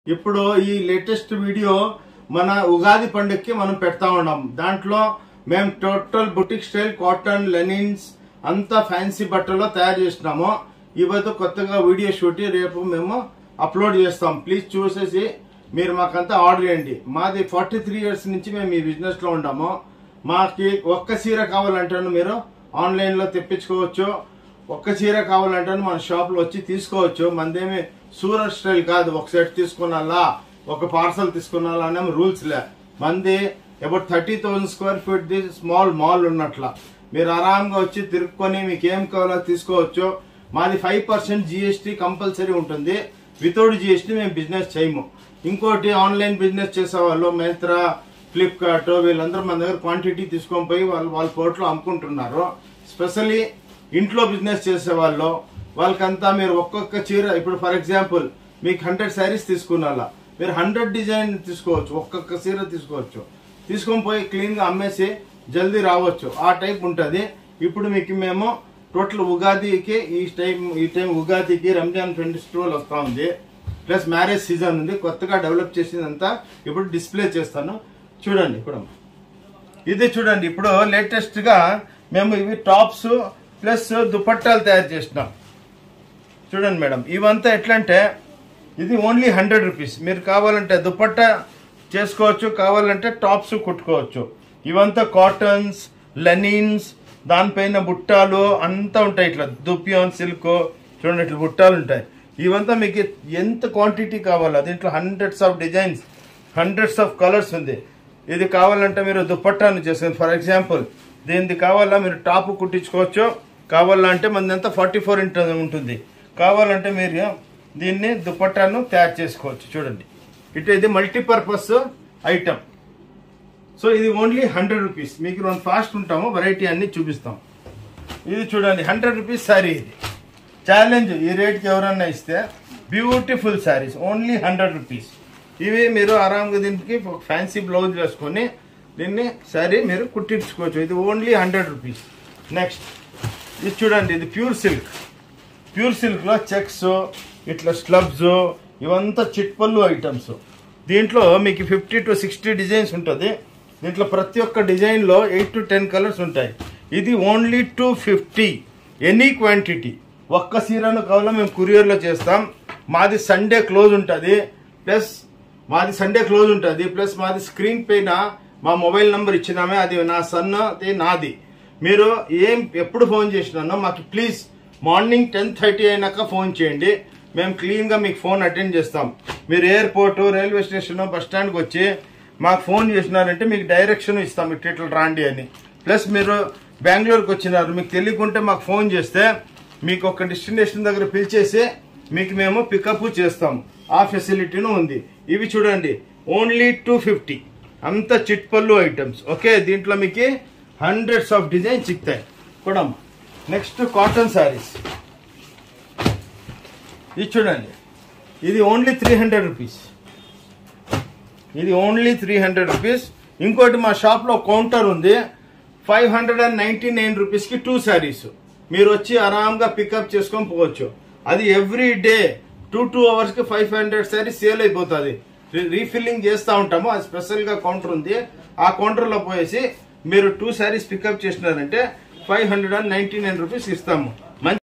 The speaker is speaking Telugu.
ఇప్పుడు ఈ లేటెస్ట్ వీడియో మన ఉగాది పండుగకి మనం పెడతా ఉన్నాం దాంట్లో మేము total boutique style cotton linens అంతా ఫ్యాన్సీ బట్టలో తయారు చేసినాము ఇవద్దు కొత్తగా వీడియో షూట్ రేపు మేము అప్లోడ్ చేస్తాం ప్లీజ్ చూసేసి మీరు మాకంతా ఆర్డర్ చేయండి మాది ఫార్టీ త్రీ ఇయర్స్ నుంచి మేము ఈ బిజినెస్ లో ఉన్నాము మాకి ఒక్క చీర కావాలంటాను మీరు ఆన్లైన్ లో తెప్పించుకోవచ్చు ఒక్క చీర కావాలంటే మన షాప్ లో వచ్చి తీసుకోవచ్చు మనదేమి సూరత్ స్టైల్ కాదు ఒక సెట్ తీసుకున్నాలా ఒక పార్సల్ తీసుకున్నాలా అనే రూల్స్ లే మంది about thirty thousand square feet the small mall ఉన్నట్ల మీరు ఆరాంగా వచ్చి తిరుక్కొని మీకు ఏం కావాలో తీసుకోవచ్చు మాది ఫైవ్ పర్సెంట్ జిఎస్టీ కంపల్సరీ ఉంటుంది వితౌట్ జిఎస్టీ మేము బిజినెస్ చేయము ఇంకోటి ఆన్లైన్ బిజినెస్ చేసే వాళ్ళు మైత్రా ఫ్లిప్కార్ట్ వీళ్ళందరూ మన దగ్గర క్వాంటిటీ తీసుకొని పోయి వాళ్ళు వాళ్ళ పోర్ట్లో అమ్ముకుంటున్నారు స్పెషల్లీ ఇంట్లో బిజినెస్ చేసే వాళ్ళు వాళ్ళకంతా మీరు ఒక్కొక్క చీర ఇప్పుడు ఫర్ ఎగ్జాంపుల్ మీకు హండ్రెడ్ శారీస్ తీసుకున్నాలా మీరు హండ్రెడ్ డిజైన్ తీసుకోవచ్చు ఒక్కొక్క చీర తీసుకోవచ్చు తీసుకొని పోయి క్లీన్ గా అమ్మేసి జల్దీ రావచ్చు ఆ టైప్ ఉంటది ఇప్పుడు మీకు మేము టోటల్ ఉగాదికి ఈ టైం ఈ టైం ఉగాదికి రంజాన్ ఫెస్టివల్ వస్తా ఉంది ప్లస్ మ్యారేజ్ సీజన్ ఉంది కొత్తగా డెవలప్ చేసిందంతా ఇప్పుడు డిస్ప్లే చేస్తాను చూడండి ఇప్పుడు ఇది చూడండి ఇప్పుడు లేటెస్ట్ గా మేము ఇవి టాప్స్ ప్లస్ దుపట్టాలు తయారు చేసినాం చూడండి మేడం ఇవంతా ఎట్లంటే ఇది ఓన్లీ హండ్రెడ్ రూపీస్ మీరు కావాలంటే దుపట్టా చేసుకోవచ్చు కావాలంటే టాప్స్ కుట్టుకోవచ్చు ఇవంతా కాటన్స్ లెనిన్స్ దానిపైన బుట్టాలు అంతా ఉంటాయి ఇట్లా దుప్యాన్ సిల్క్ చూడండి ఇట్లా బుట్టాలు ఉంటాయి ఇవంతా మీకు ఎంత క్వాంటిటీ కావాలో దీంట్లో hundreds of designs hundreds of colours ఉంది ఇది కావాలంటే మీరు దుపట్టాను చేస్తుంది ఫర్ ఎగ్జాంపుల్ దీనిది కావాలా మీరు టాప్ కుట్టించుకోవచ్చు కావాలంటే మనదంతా ఫార్టీ ఫోర్ ఉంటుంది కావాలంటే మీరు దీన్ని దుపట్టాను తయారు చేసుకోవచ్చు చూడండి ఇటు ఇది మల్టీపర్పస్ ఐటమ్ సో ఇది ఓన్లీ హండ్రెడ్ రూపీస్ మీకు రెండు ఫాస్ట్ ఉంటాము వెరైటీ అన్ని చూపిస్తాం ఇది చూడండి హండ్రెడ్ రూపీస్ శారీ ఇది ఛాలెంజ్ ఈ రేట్కి ఎవరన్నా ఇస్తే beautiful saris only hundred rupees ఇవి మీరు ఆరాంగా దీనికి ఒక ఫ్యాన్సీ బ్లౌజ్ వేసుకొని దీన్ని శారీ మీరు కుట్టించుకోవచ్చు ఇది ఓన్లీ హండ్రెడ్ రూపీస్ నెక్స్ట్ ఇది చూడండి ఇది ప్యూర్ సిల్క్ ప్యూర్ సిల్క్ లో చెక్స్ ఇట్లా స్లబ్స్ ఇవంతా చిట్పల్లు ఐటమ్స్ దీంట్లో మీకు ఫిఫ్టీ టు సిక్స్టీ డిజైన్స్ ఉంటుంది దీంట్లో ప్రతి ఒక్క డిజైన్ లో ఎయిట్ టు టెన్ కలర్స్ ఉంటాయి ఇది only two fifty any quantity ఒక్క సీరను కావాలో మేము కొరియర్లో చేస్తాం మాది సండే క్లోజ్ ఉంటుంది ప్లస్ మాది సండే క్లోజ్ ఉంటుంది ప్లస్ మాది స్క్రీన్ పైన మా మొబైల్ నంబర్ ఇచ్చినామే అది నా సన్ అది నాది మీరు ఏం ఎప్పుడు ఫోన్ చేసినానో మాకు ప్లీజ్ మార్నింగ్ టెన్ థర్టీ అయినాక ఫోన్ చేయండి మేము క్లీన్ గా మీకు ఫోన్ అటెండ్ చేస్తాం మీరు ఎయిర్పోర్ట్ రైల్వే స్టేషన్ బస్ స్టాండ్కి వచ్చి మాకు ఫోన్ చేసినారంటే మీకు డైరెక్షన్ ఇస్తాం ఇట్లా ఇట్లా రాండి అని ప్లస్ మీరు బెంగళూరుకి వచ్చినారు మీకు తెలియకుంటే మాకు ఫోన్ చేస్తే మీకు ఒక డెస్టినేషన్ దగ్గర పిలిచేసి మీకు మేము పికప్ చేస్తాం ఆ ఫెసిలిటీను ఉంది ఇవి చూడండి ఓన్లీ టూ ఫిఫ్టీ అంత చిట్పల్లు ఐటమ్స్ ఓకే దీంట్లో మీకు హండ్రెడ్స్ ఆఫ్ డిజైన్ చిక్తాయి కూడా నెక్స్ట్ కాటన్ శారీస్ ఇది చూడండి ఇది ఓన్లీ త్రీ హండ్రెడ్ రూపీస్ ఇది ఓన్లీ త్రీ హండ్రెడ్ రూపీస్ ఇంకోటి మా షాప్లో కౌంటర్ ఉంది five hundred and ninety nine రూపీస్కి టూ శారీస్ మీరు వచ్చి ఆరాంగా పికప్ చేసుకొని పోవచ్చు అది ఎవ్రీ డే టూ టూ అవర్స్కి ఫైవ్ హండ్రెడ్ శారీస్ సేల్ అయిపోతుంది రీఫిల్లింగ్ చేస్తూ ఉంటాము అది స్పెషల్గా కౌంటర్ ఉంది ఆ కౌంటర్లో పోయేసి మీరు టూ శారీస్ పికప్ చేసినారంటే five hundred and ninety nine rupees ఇస్తాము